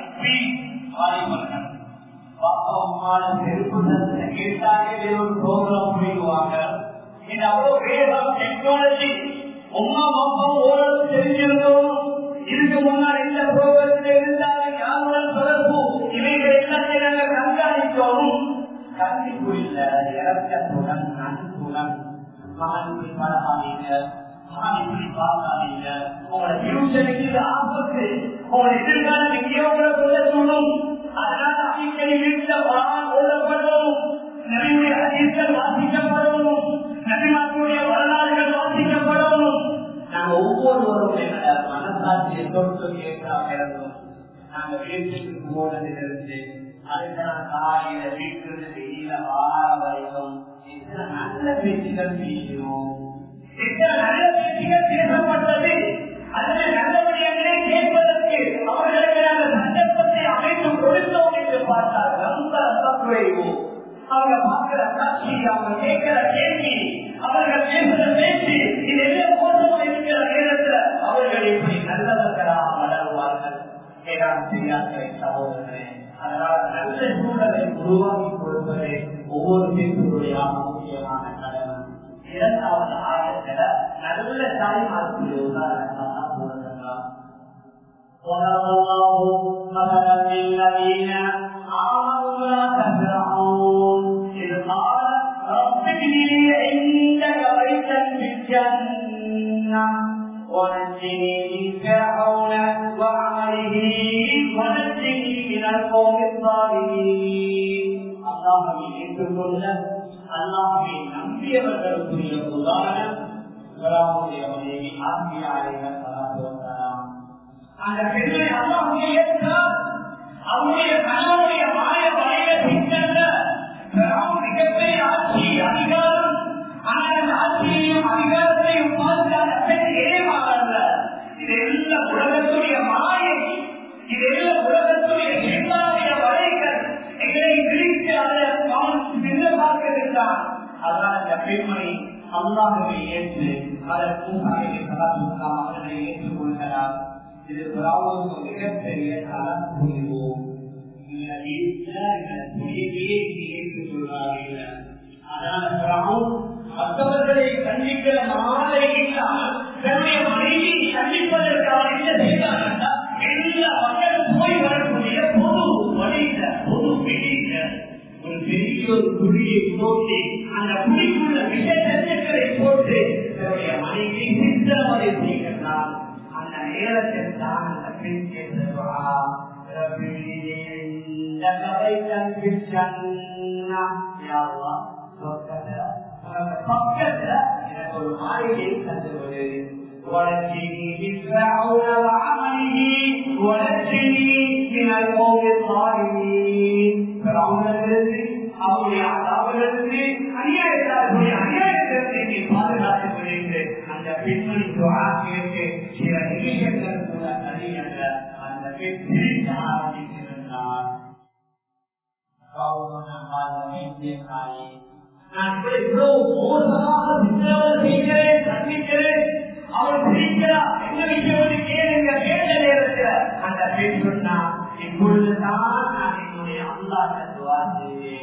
S1: வாலிபர்கள் பாப்பா அம்மால செருப்பு தந்து கேட்டாலே ஒரு ப்ரோக்ராம் புரியுவாங்க இது அவ்வளவு வேகம் டெக்னாலஜி உமா பாப்பாவும் ஓரளவு தெரிஞ்சிருந்தோம் இதுக்கு முன்னால் இந்த ப்ரோக்ராத்தில் இருந்தாலும் யாருடன் தொடர்பு இவைகள் எல்லாத்தையும் நாங்கள் கண்காணித்தோம் கண்டிப்பு இல்ல இறக்கத்துடன் நன்றுடன் மகன் இப்படி பழகாதீங்க மகன் இப்படி பார்க்காதீங்க உங்களோட ஃபியூச்சருக்கு இது ஆபத்து உங்களோட எதிர்காலம் எங்கேயோ உங்களை சொல்ல சொல்லும் அதனால அடிக்கடி வீட்டில் வான் ஓடப்படணும் நபியுடைய அதிர்ஷ்டம் வாசிக்கப்படணும் நபிமார்களுடைய வரலாறுகள் வாசிக்கப்படணும் நாங்க ஒவ்வொருவரும் என்னோட மனசாட்சியை தொட்டு கேட்காம இருந்தோம் நாங்க வீட்டுக்கு போனதிலிருந்து அதுக்கு நான் காலையில வீட்டிலிருந்து வெளியில வார வரைக்கும் எத்தனை நல்ல பேச்சுகள் பேசினோம் எத்தனை நல்ல பேச்சுகள் பேசப்பட்டது அதில் நல்லபடியாகவே கேட்பதற்கு அவர்களுக்கு நாங்கள் சந்தர்ப்பத்தை அமைத்து கொடுத்தோம் என்று பார்த்தால் ரொம்ப தப்புவைவோம் அவங்க பார்க்கிற காட்சி அவங்க கேட்கிற கேள்வி அவர்கள் பேசுகிற பேச்சு இது எல்லாம் மோசம் இருக்கிற நேரத்தில் அவர்கள் இப்படி நல்லவர்களாக வளருவார்கள் ஏதாவது செய்யாத சகோதரர்களே அதனால் நல்ல சூழலை உருவாக்கி கொடுப்பதே ஒவ்வொரு பேசுடைய முக்கியமான கடமை இரண்டாவது ஆயத்துல நல்ல தாய்மார்களுடைய உதாரணமாக போடுகிறார் وضرب الله مثلا للذين آمنوا لا تفرحون إذ قال رب ابن لي عندك بيتا في الجنة ونجني من فرعون وعمله ونجني من القوم الظالمين அல்லாஹை ஏற்றுக்கொள்ள அல்லாஹை நம்பியவர்களுக்குரிய உதாரணம் இவராவுடைய மனைவி ஆசியாரிக சலாத்துவலாம் அந்த பெண்களை அல்லாஹுடைய ஏற்றார் அவருடைய கணவனுடைய மாய வரையில பின்னல்ல மிகப்பெரிய ஆட்சி அதிகாரம் ஆனால் அந்த ஆட்சியையும் அதிகாரத்தையும் பார்த்து அந்த பெண் ஏமாறல்ல இது எல்லாம் உலகத்துடைய மாயை இது எல்லாம் உலகத்துடைய சிந்தாவுடைய வரைகள் எங்களை பிரித்து அதை அவன் சின்ன பார்க்கிறான் அதனால் அந்த பெண்மணி அல்லாஹவை ஏற்று அதன் மூசாவை சலாத்துலாம் அவர்களை ஏற்றுக்கொள்கிறார் இது பிராவுக்கு மிகப்பெரிய தலப்புரிவோம் மற்றவர்களை கண்டிக்கிற நாளை இல்லாமல் தன்னுடைய மனைவி கண்டிப்பதற்காக என்ன செய்தார் என்றால் எல்லா மக்களும் போய் வரக்கூடிய பொது வழியில பொது வெளியில ஒரு பெரிய ஒரு குழியை போட்டு அந்த குழிக்குள்ள விஷ நெருக்களை போட்டு தன்னுடைய மனைவி சித்திரவதை செய்கின்றார் அந்த நேரத்தில் தான் அந்த பெண் கேட்டதுவா لك بيتا في الجنة يا الله فكرت يقول خالد تدري ونجني من فرعون وعمله ونجني من القوم الظالمين فرعون الذي அவருடைய அதாவிலிருந்து அநியாயத்தாருடைய அநியாயத்திலிருந்து நீ பாதுகாத்துக் கொள்கின்ற அந்த பெண்மணி துவா கேட்டு சில நிமிஷங்கள் கூட தனி அல்ல அந்த பெண் பிரித்து ஆரம்பித்திருந்தார் நான் இவ்வளவு மோசமாக சித்திரவதை செய்கிறேன் தண்டிக்கிறேன் அவள் பிரிக்கிறார் என்ன விஷயம் கேளுங்க கேட்ட நேரத்தில் அந்த பெண் சொன்னா இப்பொழுதுதான் நான் என்னுடைய அல்லாத துவா செய்வேன்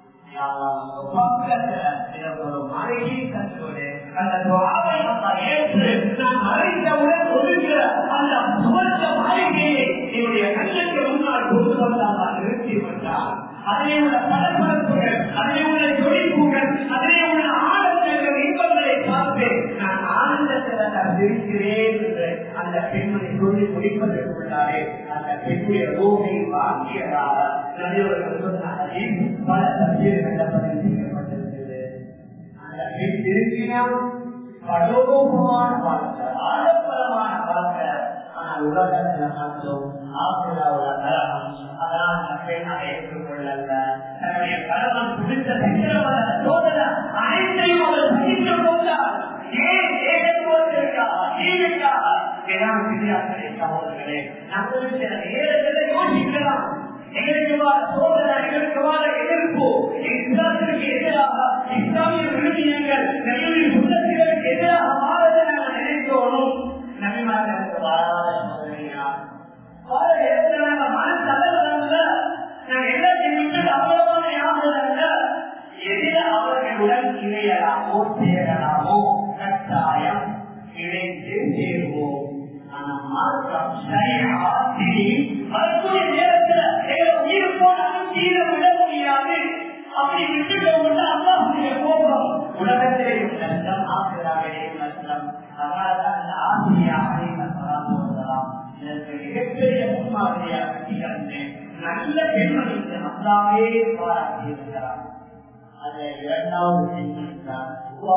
S1: ஒரு மனைவி தந்தோடு அந்த துவாவை ஏற்று நான் மறைந்தவுடன் ஒதுங்கிற அந்த சுமந்த மாளிகையை என்னுடைய கண்ணுக்கு முன்னால் கொண்டு வந்தால் நிறுத்தி விட்டார் அதிலே உள்ள பரபரப்புகள் அதிலே உள்ள தொழில்புகள் அதிலே உள்ள ஆனந்தங்கள் இன்பங்களை பார்த்து நான் ஆனந்தத்தில் நான் இருக்கிறேன் என்று அந்த பெண்மணி சொல்லி முடிப்பதற்குள்ளாரே அந்த பெண்ணுடைய ரோகை வாங்கியதாக நடிகர்கள் சொன்னார்கள் பல தண்ணீர்கள் பதிவு செய்யப்பட்டிருக்கிறது அந்த பெண் திருப்பினால் கடோகமான வாழ்க்கை ஆடம்பரமான வாழ்க்கை ஆனால் உலகத்தில் மட்டும் ஆசிராவுல நரகம் அதான் அந்த பெண் அதை ஏற்றுக்கொள்ளல தன்னுடைய கணவன் குறித்த சித்திரவத சோதனை அனைத்தையும் அவர் சகித்துக் கொண்டார் ஏன் ஏகத்துவத்திற்காக நீதிக்காக வேளாண் விதியாக்களே சகோதரர்களே நம்மளும் சில நேரத்தில் யோசிக்கலாம் எங்களுக்கு சோதனை எங்களுக்கு எதிர்ப்பு இஸ்லாத்திற்கு எதிராக இஸ்லாமிய விழுமியங்கள் நபியின் சுண்ணத்திற்கு எதிராக மாறதை நாங்கள் நினைத்தோனும் நபிமார்களுக்கு வாழாத சோதனையா பல இடத்துல நாங்கள் மனசு அல்ல நாங்கள் எல்லாத்தையும் விட்டு அவ்வளவான யாருதல்ல எதிர அவர்களுடன் இணையலாமோ சேரலாமோ கட்டாயம் இணைந்து சேருவோம் ஆனால் மார்க்கம் சரியா வரக்கூடிய நேரத்தில் உயிர் போனாலும் கீழே விட முடியாது அப்படி விட்டுட்டோம்னா அல்லாஹுடைய கோபம் உலகத்திலேயும் நஷ்டம் ஆசிராவிலேயும் நஷ்டம் அதனால்தான் அந்த ஆசிரியாக சொல்லலாம் இதற்கு மிகப்பெரிய முன்மாதிரியாக திகழ்ந்து நல்ல பெண்மணிக்கு அல்லாவே பாராட்டியிருக்கிறார் அது இரண்டாவது பெண்மணி தான்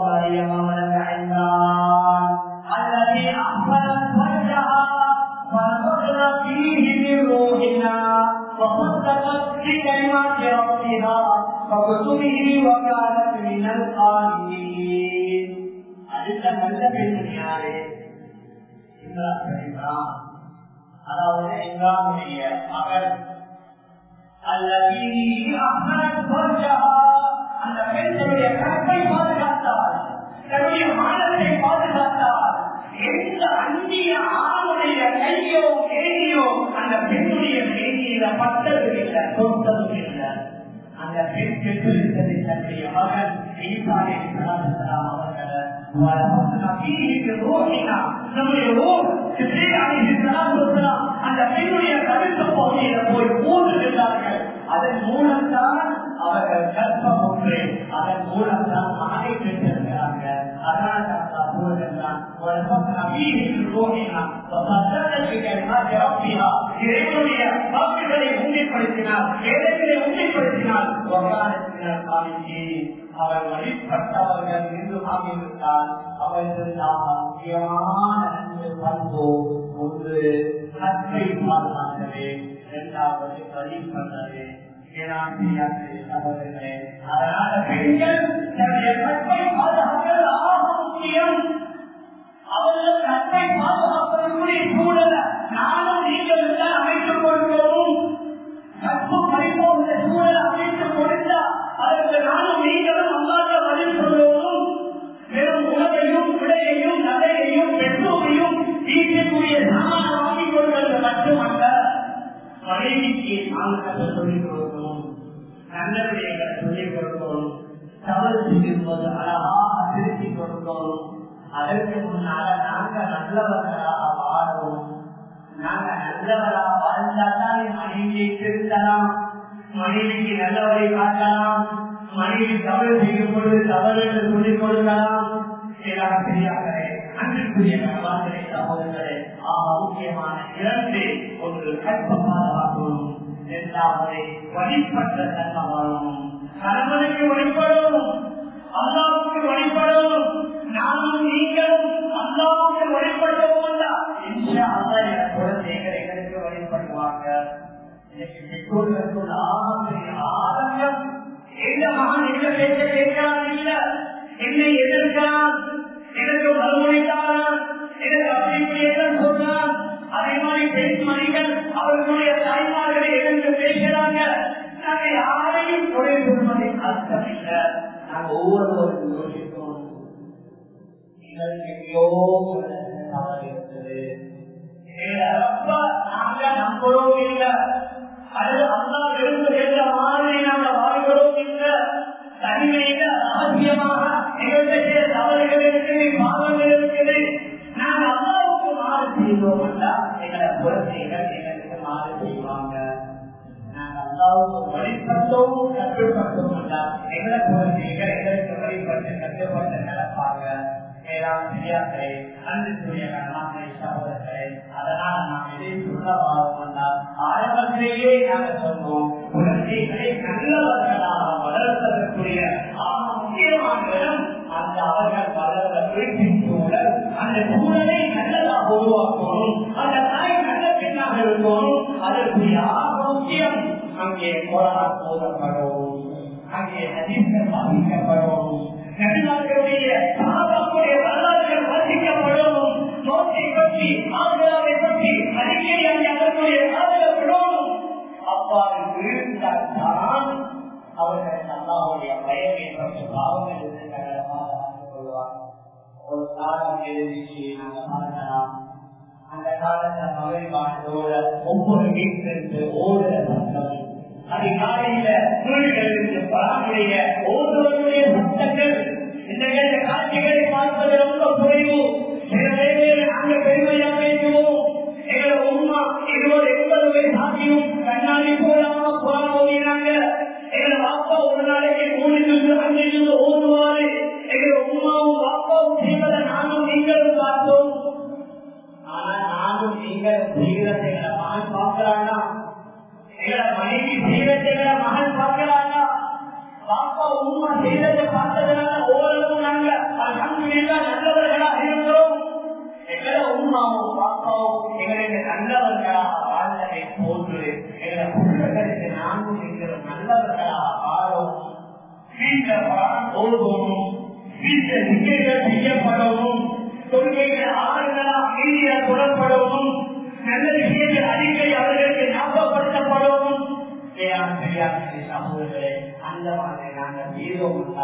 S1: الذي أحسنت فرجها ونفخنا فيه من روحنا وصدقت بكلمات ربها وكتبه وكانت من القانتين அடுத்த நல்ல பெண்மணி யாரு இம்ரான் அதாவது இம்ரானுடைய மகள் அல்லது அஹ்மத் ஃபர்ஜஹா அந்த பெண்ணுடைய கற்பை பாதுகாத்தார் தன்னுடைய மானத்தை பாதுகாத்தார் எந்த அந்நிய ஆணுடைய கையோ கேணியோ அந்த பெண்ணுடைய கேணியில பட்டதும் இல்லை தொட்டதும் இல்லை அந்த பெண் பெற்றிருந்ததை தன்னுடைய மகன் ஈசாலை அவர்களை அந்த பெண்ணுடைய கருத்து பகுதியில போய் ஊடுகிறார்கள் அதன் மூலம்தான் அவர்கள் கற்பம் ஒன்று அதன் மூலம்தான் மகனை பெற்றிருக்கிறாங்க அதனால் தான் கூறுகின்றான் இறைவனுடைய வாக்குகளை உண்மைப்படுத்தினார் வேலைகளை உண்மைப்படுத்தினார் அவர் வழிபட்டவர்கள் என்று ஆகிவிட்டால் அவர்களுக்காக முக்கியமான நன்மை பண்பு ஒன்று கற்றை பாதுகாக்கவே இரண்டாவது வழிபடுறது அதனால பெண்கள் தன்னுடைய கற்பை பாதுகாக்கிறது ஆக முக்கியம் அவர்கள் கற்பை பாதுகாப்பதற்குரிய சூழல நானும் நீங்கள் எல்லாம் அமைத்துக் கொள்வோம் கற்பு பறிப்போம் சூழலை அமைத்துக் கொடுத்தா அதற்கு நானும் நீங்களும் அல்லாத பதில் சொல்வோம் வெறும் உணவையும் விடையையும் மனைவிக்கு நாங்கள் சொல்லிக் கொடுக்கணும் நல்ல விடயங்களை சொல்லிக் கொடுக்கணும் தவறு செய்யும் போது அழகாக திருத்தி கொடுக்கணும் அதற்கு முன்னால நாங்க நல்லவர்களாக வாழணும் நாங்க நல்லவரா வாழ்ந்தாதான் என் மனைவியை திருத்தலாம் மனைவிக்கு நல்லவரை காட்டலாம் மனைவி தவறு செய்யும் பொழுது தவறு என்று சொல்லிக் கொடுக்கலாம் இதெல்லாம் பெரியார்களே அன்பிற்குரிய கணவான்களே சகோதரர்களே ஆக முக்கியமான இரண்டு ஒன்று கற்பமாகவும் இரண்டாவது வழிபட்ட தன்மை வாழணும் கணவனுக்கு வழிபடணும் அல்லாவுக்கு வழிபடணும் நானும் நீங்களும் அல்லாவுக்கு வழிபடவும் குழந்தைகள் எங்களுக்கு வழிபடுவாங்க பெற்றோர்களுக்கு ஆகப்பெரிய ஆதங்கம் எந்த மகன் எந்த பேச்ச கேட்கிறான் இல்ல என்னை எதிர்க்கிறான் எனக்கு மறுமொழித்தாரான் எனக்கு அப்படி சொல்றான் அதே மாதிரி பெண் மணிகள் அவர்களுடைய தாய்மார்களை எதிர்த்து பேசுறாங்க நாங்க யாரையும் குறை சொல்வதின் அர்த்தம் இல்லை நாங்க ஒவ்வொருவரும் யோசிக்கிறோம் எங்களுக்கு எங்கேயோ தவறு இருந்தது நாங்க நம்புறோம் இல்ல அது அல்லா விரும்புகின்ற மாதிரி நாங்க வாழ்கிறோம் இல்ல தனிமையில ரகசியமாக எங்களுக்கு தவறுகள் இருக்குது பாவங்கள் இருக்குது நாங்க அல்லாவுக்கு மாறு செய்வோம் எங்களை குழந்தைகள் எங்களுக்கு மாறு செய்வாங்க நாங்க அல்லாவுக்கு வழிபட்டோம் கட்டுப்பட்டோம் எங்களை குழந்தைகள் எங்களுக்கு வழிபட்டு கட்டுப்பட்டு நடப்பாங்க மேலாண் பெரியார்களே அன்புக்குரிய கணவான்களே சகோதரர்களே அதனால நாம் எதை சொல்ல வாழ்ந்தால் ஆரம்பத்திலேயே நாங்கள் சொன்னோம் குழந்தைகளை நல்லவர்களாக வளர்ப்பதற்குரிய முக்கியமான இடம் அந்த அவர்கள் வளர்ந்த வீட்டின் சூழல் அந்த சூழலை நல்லதாக உருவாக்கணும் அந்த தாய் நல்ல பெண்ணாக இருக்கணும் அதற்குரிய ஆக முக்கியம் அங்கே போராட போதப்படவும் அங்கே நதிகள் பாதிக்கப்படவும் நபிமார்களுடைய சாதக்கூடிய வரலாறுகள் வாசிக்கப்படணும் நோக்கை பற்றி ஆதரவை பற்றி அடிக்கடி அங்கே அதற்குரிய ஆதரவிடணும் அவ்வாறு விழுந்தால்தான் அவர்கள் அல்லாவுடைய பயனை பற்றி பாவங்கள் இருந்து கொள்வார் ஒரு காலம் எழுதிச்சு நாங்கள் பார்க்கலாம் அந்த காலத்துல மகிழ்வானோட ஒவ்வொரு வீட்டிலிருந்து ஓடுற சத்தம் அதிகாலையில வீடுகளிலிருந்து பராமுடைய ஒவ்வொருவருடைய சத்தங்கள் இந்த கேட்ட காட்சிகளை பார்ப்பது ரொம்ப குறைவு சில வேலைகளை நாங்கள் பெருமையா பேசுவோம் எங்களை உண்மா இருபது எண்பது வயசு ஆகியும் கண்ணாடி போடாம போன ஓடினாங்க எங்களை வாப்பா ஒரு நாளைக்கு மூணிலிருந்து அஞ்சிலிருந்து ஓடுவாரு எங்களை உமாவும் வாப்பாவும் செய்வதை நானும் நீங்களும் பார்த்தோம் ஆனா நானும் நீங்களும் செய்கிறதை எங்களை மகன் பார்க்கிறானா எங்களை மனைவி செய்கிறதை எங்களை மகன் பார்க்கிறானா பாப்பா உண்மை செய்ததை பார்த்ததுனால ஓரளவு நாங்க அலமதுல்லா நல்லவர்களாக இருக்கிறோம் எங்களை உண்மாவும் பாப்பாவும் எங்களுக்கு நல்லவர்களாக வாழ்ந்ததை போன்று எங்களை பிள்ளைகளுக்கு நானும் நீங்களும் நல்லவர்களாக வாழவும் வீட்டில் பணம் ஓடணும் வீட்டில் நிகழ்ச்சிகள் செய்யப்படவும் கொள்கைகள் ஆறுகளாக மீறிய தொடரப்படவும் நல்ல விஷயங்கள் அடிக்கடி அவர்களுக்கு ஞாபகப்படுத்தப்படவும் சமூகங்களே அந்த மாதிரி நாங்கள் செய்தோம்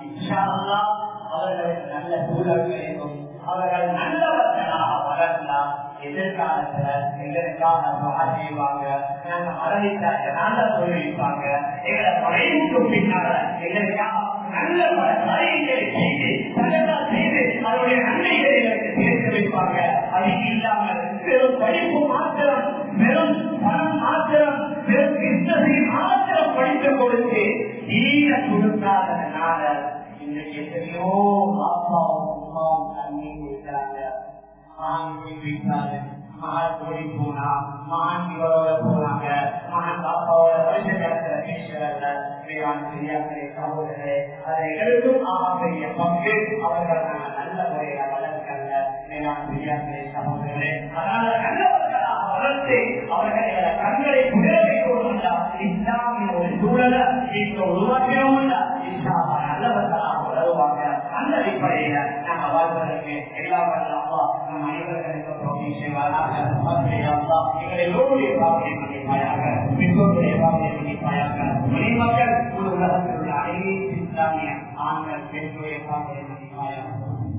S1: அவர்களுக்கு நல்ல சூழல் கிடைக்கும் அவர்கள் நல்லவர்களாக வளர்ந்தால் எதிர்காலத்துல எங்களுக்காக மகா செய்வாங்க நாங்க மரணித்தாங்க நல்ல தொழில்ப்பாங்க எங்களை மறைவுக்கு பின்னால எங்களுக்காக நல்ல பல காரியங்களை செய்து சகதா செய்து அவருடைய நன்மைகளை எங்களுக்கு சேர்த்து வைப்பாங்க அது இல்லாமல் வெறும் படிப்பு மாத்திரம் வெறும் பணம் மாத்திரம் வெறும் கிருஷ்ணனை மாத்திரம் படித்து கொடுத்து நீர கொடுக்காததுனால இன்றைக்கு எத்தனையோ பாப்பாவும் அம்மாவும் தண்ணி கொடுக்கிறாங்க மகான் போயிட்டாரு மகான் கோடி போனா மகான் இவரோட போனாங்க மகான் பாப்பாவோட வருஷ காலத்துல பேசுறாங்க பெரியார்களே சகோதரே அதை எங்களுக்கும் ஆக பெரிய பங்கு அவர்கள் நாங்கள் நல்ல முறையில வளர்க்கிறாங்க மேலாண் பெரியார்களே சகோதரே அதனால நல்லவர்களாக வளர்த்து அவர்கள் எங்களை கண்களை குதிர வைக்கணும் இஸ்லாமிய ஒரு சூழலை வீட்டில் உருவாக்கினோம் இஸ்லாமா நல்லவர்களாக வளருவாங்க அந்த அடிப்படையில நாங்க வாழ்வதற்கு எல்லா வல்ல அப்பா நம் அனைவர்களுக்கு தோல்வி செய்வாராக அப்பா எங்களை எல்லோருடைய பாவனை மன்னிப்பாயாக பெற்றோருடைய பாவனை மன்னிப்பாயாக மணிமக்கள் ஒரு உலகத்தில் உள்ள அனைத்து இஸ்லாமிய ஆண்கள் பெண்களுடைய பாவனை மன்னிப்பாயாக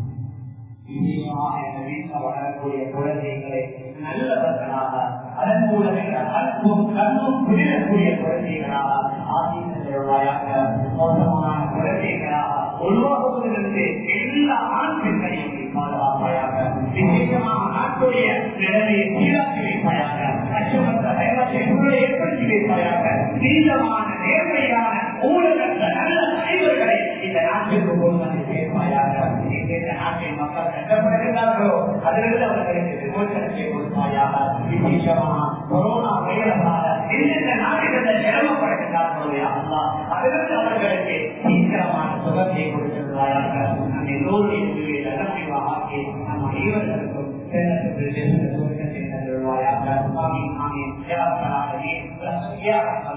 S1: நிச்சயமாக எங்கள் வீட்டில் வளரக்கூடிய குழந்தைகளை நல்லவர்களாக அதன் அனுகூலம் என்ற அன்பும் கண்ணும் புரிதக்கூடிய குழந்தைகளாக ஆசீர்வாயாக மோசமான குழந்தைகளாக உருவாகுவதற்கு எல்லா ஆண் பெண்களையும் நீ பாதுகாப்பாயாக விசேஷமாக நாட்டுடைய நிலைமையை சீராக்கி வைப்பாயாக அச்சமற்ற பயணத்தை சூழலை ஏற்படுத்தி வைப்பாயாக நீளமான நேர்மையான ஊழலற்ற நல்ல தலைவர்களை இந்த நாட்டிற்கு கொண்டு வந்து சேர்ப்பாயாக இந்த நாட்டின் மக்கள் கஷ்டப்படுகிறார்களோ அதிலிருந்து அவர்களுக்கு விமோசனத்தை கொடுப்பாயாக விசேஷமாக கொரோனா வைரஸாக எந்தெந்த நாடுகளில் சிரமப்படுகிறார்களோ அல்லா அதிலிருந்து அவர்களுக்கு சீக்கிரமான சுகத்தை கொடுத்திருந்தாயாக நம் எல்லோருடைய முடிவில் நலமுடிவாக ஆக்கி நம் அனைவர்களுக்கும் சுகத்தை தருவாயாக ஆமீன் ஆமீன் யா ரப்பல் ஆலமீன் யா